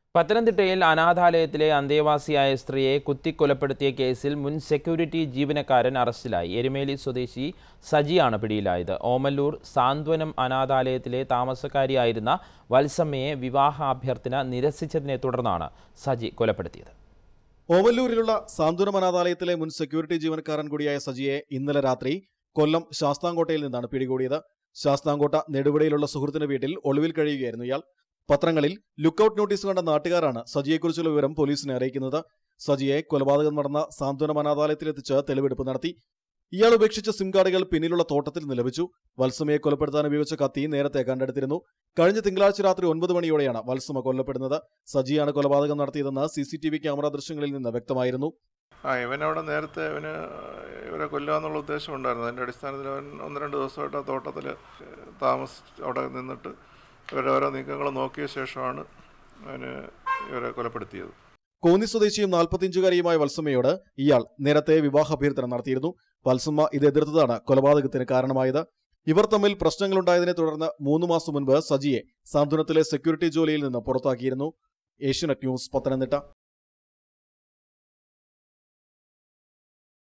പത്തനംതിട്ടയിൽ അനാഥാലയത്തിലെ അന്തേവാസിയായ സ്ത്രീയെ കുത്തിക്കൊലപ്പെടുത്തിയ കേസിൽ മുൻ സെക്യൂരിറ്റി ജീവനക്കാരൻ അറസ്റ്റിലായി എരുമേലി സ്വദേശി സജിയാണ് പിടിയിലായത് ഓമല്ലൂർ സാന്ത്വനം അനാഥാലയത്തിലെ താമസക്കാരിയായിരുന്ന വത്സമ്മയെ വിവാഹാഭ്യർത്ഥന നിരസിച്ചതിനെ തുടർന്നാണ് സജി കൊലപ്പെടുത്തിയത് ഓവല്ലൂരിലുള്ള സാന്ത്വനം അനാഥാലയത്തിലെ മുൻ സെക്യൂരിറ്റി ജീവനക്കാരൻ കൂടിയായ സജിയെ ഇന്നലെ രാത്രി കൊല്ലം ശാസ്താംകോട്ടയിൽ നിന്നാണ് പിടികൂടിയത് ശാസ്താംകോട്ട നെടുവിടയിലുള്ള സുഹൃത്തിന്റെ വീട്ടിൽ ഒളിവിൽ കഴിയുകയായിരുന്നു ഇയാൾ പത്രങ്ങളിൽ ലുക്കൌട്ട് നോട്ടീസ് കണ്ട നാട്ടുകാരാണ് സജിയെക്കുറിച്ചുള്ള വിവരം പോലീസിനെ അറിയിക്കുന്നത് സജിയെ കൊലപാതകം നടന്ന സാന്ത്വനം അനാഥാലയത്തിലെത്തിച്ച് തെളിവെടുപ്പ് നടത്തി ഇയാൾ ഉപേക്ഷിച്ച സിം കാർഡുകൾ പിന്നിലുള്ള തോട്ടത്തിൽ നിന്ന് ലഭിച്ചു വത്സമയെ കൊലപ്പെടുത്താൻ ഉപയോഗിച്ച കത്തി നേരത്തെ കണ്ടെടുത്തിരുന്നു കഴിഞ്ഞ തിങ്കളാഴ്ച രാത്രി ഒൻപത് മണിയോടെയാണ് വത്സമ കൊല്ലപ്പെടുന്നത് സജിയാണ് കൊലപാതകം നടത്തിയതെന്ന് C C T V camera ദൃശ്യങ്ങളിൽ നിന്ന് വ്യക്തമായിരുന്നു ആ ഇവനവിടെ നേരത്തെ ഇവന് ഇവരെ കൊല്ലുക എന്നുള്ള ഉദ്ദേശം ഉണ്ടായിരുന്നു അതിൻ്റെ അടിസ്ഥാനത്തിൽ അവൻ ഒന്ന് രണ്ട് ദിവസമായിട്ട് ആ തോട്ടത്തിൽ താമസിച്ച് അവിടെ നിന്നിട്ട് ഇവരുടെ ഓരോ നീക്കങ്ങൾ നോക്കിയ ശേഷമാണ് അവന് ഇവരെ കൊലപ്പെടുത്തിയത് കോന്നി സ്വദേശിയും നാൽപ്പത്തിയഞ്ചുകാരിയുമായ വത്സമ്മയോട് ഇയാൾ നേരത്തെ വിവാഹാഭ്യർത്ഥന നടത്തിയിരുന്നു വത്സമ്മ ഇത് എതിർത്തതാണ് കൊലപാതകത്തിന് കാരണമായത് ഇവർ തമ്മിൽ പ്രശ്നങ്ങളുണ്ടായതിനെ തുടർന്ന് മൂന്ന് മാസം മുൻപ് സജിയെ സാന്ത്വനത്തിലെ സെക്യൂരിറ്റി ജോലിയിൽ നിന്ന് പുറത്താക്കിയിരുന്നു ഏഷ്യനെറ്റ് ന്യൂസ് പത്തനംതിട്ട